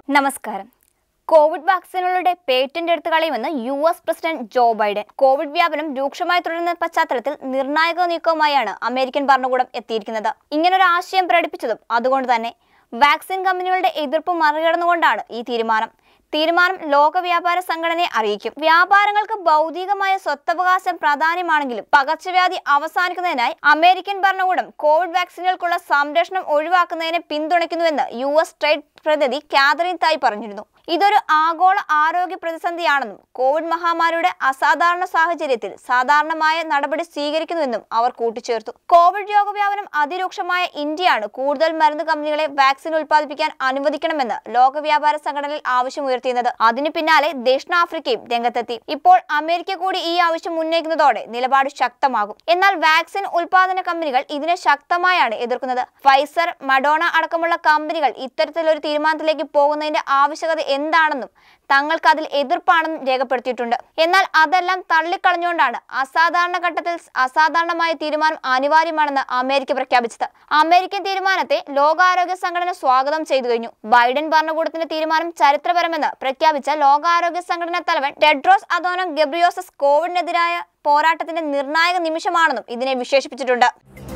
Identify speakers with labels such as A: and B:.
A: നമസ്കാരം കോവിഡ് വാക്സിനുകളുടെ പേറ്റന്റ് എടുത്തു കളയുമെന്ന് U S president Joe Biden Covid വ്യാപനം രൂക്ഷമായി തുടരുന്ന പശ്ചാത്തലത്തിൽ നിർണായക നീക്കവുമായാണ് അമേരിക്കൻ ഭരണകൂടം എത്തിയിരിക്കുന്നത് ഇങ്ങനൊരു ആശയം പ്രകടിപ്പിച്ചതും അതുകൊണ്ട് തന്നെ വാക്സിൻ കമ്പനികളുടെ എതിർപ്പ് മറികടന്നുകൊണ്ടാണ് ഈ തീരുമാനം തീരുമാനം ലോക വ്യാപാര സംഘടനയെ അറിയിക്കും വ്യാപാരങ്ങൾക്ക് ഭൗതികമായ സ്വത്തവകാശം പ്രാധാന്യമാണെങ്കിലും പകർച്ചവ്യാധി അവസാനിക്കുന്നതിനായി അമേരിക്കൻ ഭരണകൂടം കോവിഡ് വാക്സിനുകൾക്കുള്ള സംരക്ഷണം ഒഴിവാക്കുന്നതിനെ പിന്തുണയ്ക്കുന്നുവെന്ന് യു എസ് ട്രേഡ് പ്രതിനിധി കാതറിൻ തായ് പറഞ്ഞിരുന്നു ഇതൊരു ആഗോള ആരോഗ്യ പ്രതിസന്ധിയാണെന്നും കോവിഡ് മഹാമാരിയുടെ അസാധാരണ സാഹചര്യത്തിൽ സാധാരണമായ നടപടി സ്വീകരിക്കുന്നുവെന്നും അവർ കൂട്ടിച്ചേർത്തു കോവിഡ് രോഗവ്യാപനം അതിരൂക്ഷമായ ഇന്ത്യയാണ് കൂടുതൽ മരുന്ന് കമ്പനികളെ വാക്സിൻ ഉൽപ്പാദിപ്പിക്കാൻ അനുവദിക്കണമെന്ന് ലോക വ്യാപാര സംഘടനയിൽ ആവശ്യമുയർത്തിയത് അതിനു പിന്നാലെ ദക്ഷിണാഫ്രിക്കയും രംഗത്തെത്തി ഇപ്പോൾ അമേരിക്ക കൂടി ഈ ആവശ്യം ഉന്നയിക്കുന്നതോടെ നിലപാട് ശക്തമാകും എന്നാൽ വാക്സിൻ ഉൽപാദന കമ്പനികൾ ഇതിനെ ശക്തമായാണ് എതിർക്കുന്നത് ഫൈസർ മഡോണ അടക്കമുള്ള കമ്പനികൾ ഇത്തരത്തിലൊരു തീരുമാനത്തിലേക്ക് പോകുന്നതിന്റെ ആവശ്യകത എന്താണെന്നും തങ്ങൾക്ക് അതിൽ എതിർപ്പാണെന്നും രേഖപ്പെടുത്തിയിട്ടുണ്ട് എന്നാൽ അതെല്ലാം തള്ളിക്കളഞ്ഞുകൊണ്ടാണ് അസാധാരണ ഘട്ടത്തിൽ അസാധാരണമായ തീരുമാനം അനിവാര്യമാണെന്ന് അമേരിക്ക പ്രഖ്യാപിച്ചത് അമേരിക്കൻ തീരുമാനത്തെ ലോകാരോഗ്യ സംഘടന സ്വാഗതം ചെയ്തു കഴിഞ്ഞു ബൈഡൻ ഭരണകൂടത്തിന്റെ തീരുമാനം ചരിത്രപരമെന്ന് പ്രഖ്യാപിച്ച ലോകാരോഗ്യ സംഘടനാ തലവൻ ടെഡ്രോസ് അദോനം ഗബ്രിയോസസ് കോവിഡിനെതിരായ പോരാട്ടത്തിന്റെ നിർണായക നിമിഷമാണെന്നും ഇതിനെ വിശേഷിപ്പിച്ചിട്ടുണ്ട്